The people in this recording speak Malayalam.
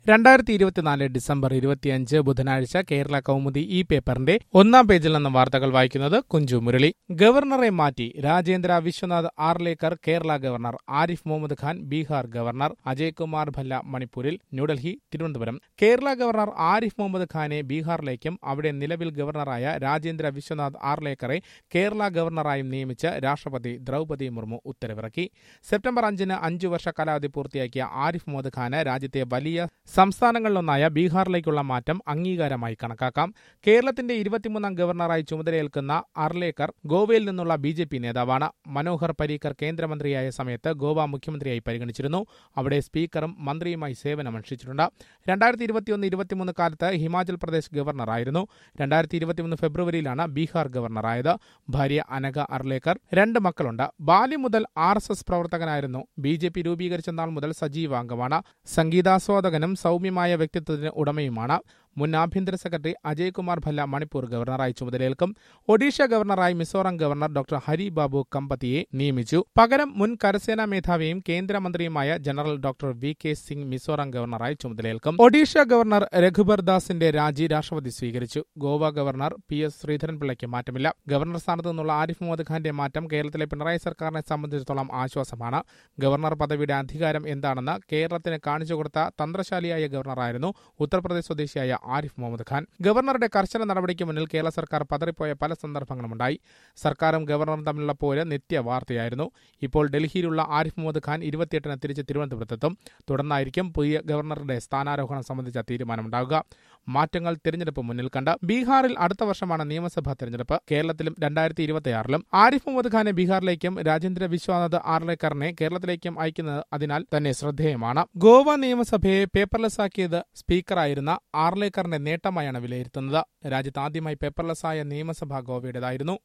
രണ്ടായിരത്തി ഇരുപത്തിനാല് ഡിസംബർ ഇരുപത്തിയഞ്ച് ബുധനാഴ്ച കേരള കൗമുദി ഈ പേപ്പറിന്റെ ഒന്നാം പേജിൽ നിന്ന് വാർത്തകൾ വായിക്കുന്നത് കുഞ്ചു മുരളി ഗവർണറെ മാറ്റി രാജേന്ദ്ര വിശ്വനാഥ് ആർലേക്കർ കേരള ഗവർണർ ആരിഫ് മുഹമ്മദ് ഖാൻ ബീഹാർ ഗവർണർ അജയ് കുമാർ ഭല്ല മണിപ്പൂരിൽ ന്യൂഡൽഹി തിരുവനന്തപുരം കേരള ഗവർണർ ആരിഫ് മുഹമ്മദ് ഖാനെ ബീഹാറിലേക്കും അവിടെ നിലവിൽ ഗവർണറായ രാജേന്ദ്ര വിശ്വനാഥ് ആർലേക്കറെ കേരള ഗവർണറായും നിയമിച്ച് രാഷ്ട്രപതി ദ്രൗപദി മുർമു ഉത്തരവിറക്കി സെപ്റ്റംബർ അഞ്ചിന് അഞ്ചു വർഷ കാലാവധി പൂർത്തിയാക്കിയ ആരിഫ് മുഹമ്മദ് ഖാന് രാജ്യത്തെ വലിയ സംസ്ഥാനങ്ങളിലൊന്നായ ബീഹാറിലേക്കുള്ള മാറ്റം അംഗീകാരമായി കണക്കാക്കാം കേരളത്തിന്റെ ഇരുപത്തിമൂന്നാം ഗവർണറായി ചുമതലയേൽക്കുന്ന അർലേക്കർ ഗോവയിൽ നിന്നുള്ള ബി ജെ പി നേതാവാണ് മനോഹർ പരീക്കർ കേന്ദ്രമന്ത്രിയായ സമയത്ത് ഗോവ മുഖ്യമന്ത്രിയായി പരിഗണിച്ചിരുന്നു അവിടെ സ്പീക്കറും മന്ത്രിയുമായി സേവനമനുഷ്ഠിച്ചിട്ടുണ്ട് രണ്ടായിരത്തി ഇരുപത്തിയൊന്ന് ഇരുപത്തിമൂന്ന് കാലത്ത് ഹിമാചൽ പ്രദേശ് ഗവർണറായിരുന്നു രണ്ടായിരത്തി ഇരുപത്തിമൂന്ന് ഫെബ്രുവരിയിലാണ് ബീഹാർ ഗവർണറായത് ഭാര്യ അനഘ അർലേക്കർ രണ്ട് മക്കളുണ്ട് ബാല്യം മുതൽ ആർ എസ് എസ് പ്രവർത്തകനായിരുന്നു ബി ജെ പി രൂപീകരിച്ച നാൾ മുതൽ സജീവാംഗമാണ് സംഗീതാസ്വാദകനും സൗമ്യമായ വ്യക്തിത്വത്തിന് ഉടമയുമാണ് മുൻ ആഭ്യന്തര സെക്രട്ടറി അജയ് കുമാർ ഭല്ല മണിപ്പൂർ ഗവർണറായി ചുമതലയേൽക്കും ഒഡീഷ ഗവർണറായി മിസോറാം ഗവർണർ ഡോക്ടർ ഹരി ബാബു കമ്പത്തിയെ നിയമിച്ചു പകരം മുൻ കരസേനാ മേധാവിയും കേന്ദ്രമന്ത്രിയുമായ general doctor V K Singh Mizoram ഗവർണറായി ചുമതലയേൽക്കും ഒഡീഷ ഗവർണർ രഘുബർ ദാസിന്റെ രാജി രാഷ്ട്രപതി സ്വീകരിച്ചു ഗോവ ഗവർണർ പി എസ് ശ്രീധരൻപിള്ളയ്ക്ക് മാറ്റമില്ല ഗവർണർ സ്ഥാനത്ത് നിന്നുള്ള ആരിഫ് മുഹമ്മദ് ഖാന്റെ മാറ്റം കേരളത്തിലെ പിണറായി സർക്കാരിനെ സംബന്ധിച്ചിടത്തോളം ആശ്വാസമാണ് ഗവർണർ പദവിയുടെ അധികാരം എന്താണെന്ന് കേരളത്തിന് കാണിച്ചു കൊടുത്ത തന്ത്രശാലിയായ ഗവർണറായിരുന്നു ഉത്തർപ്രദേശ് സ്വദേശിയായ ആരിഫ് മുഹമ്മദ് ഖാൻ ഗവർണറുടെ കർശന നടപടിക്ക് മുന്നിൽ കേരള സർക്കാർ പതറിപ്പോയ പല സന്ദർഭങ്ങളുമുണ്ടായി സർക്കാരും ഗവർണറും തമ്മിലുള്ള പോര് നിത്യ വാർത്തയായിരുന്നു ഇപ്പോൾ ഡൽഹിയിലുള്ള ആരിഫ് മുഹമ്മദ് ഖാൻ ഇരുപത്തിയെട്ടിന് തിരിച്ച് തിരുവനന്തപുരത്തെത്തും തുടർന്നായിരിക്കും പുതിയ ഗവർണറുടെ സ്ഥാനാരോഹണം സംബന്ധിച്ച തീരുമാനമുണ്ടാകുക മാറ്റങ്ങൾ തിരഞ്ഞെടുപ്പ് മുന്നിൽ കണ്ട് ബീഹാറിൽ അടുത്ത വർഷമാണ് നിയമസഭാ തെരഞ്ഞെടുപ്പ് കേരളത്തിലും രണ്ടായിരത്തി ഇരുപത്തിയാറിലും ആരിഫ് മുഹമ്മദ് ഖാനെ ബീഹാറിലേക്കും രാജേന്ദ്ര വിശ്വനാഥ് ആർലേക്കറിനെ കേരളത്തിലേക്കും അയക്കുന്നത് അതിനാൽ തന്നെ ശ്രദ്ധേയമാണ് ഗോവ നിയമസഭയെ പേപ്പർലെസ് ആക്കിയത് സ്പീക്കറായിരുന്ന ആർലേക്കറിന്റെ നേട്ടമായാണ് വിലയിരുത്തുന്നത് രാജ്യത്ത് ആദ്യമായി പേപ്പർലെസ് ആയ നിയമസഭ ഗോവയുടേതായിരുന്നു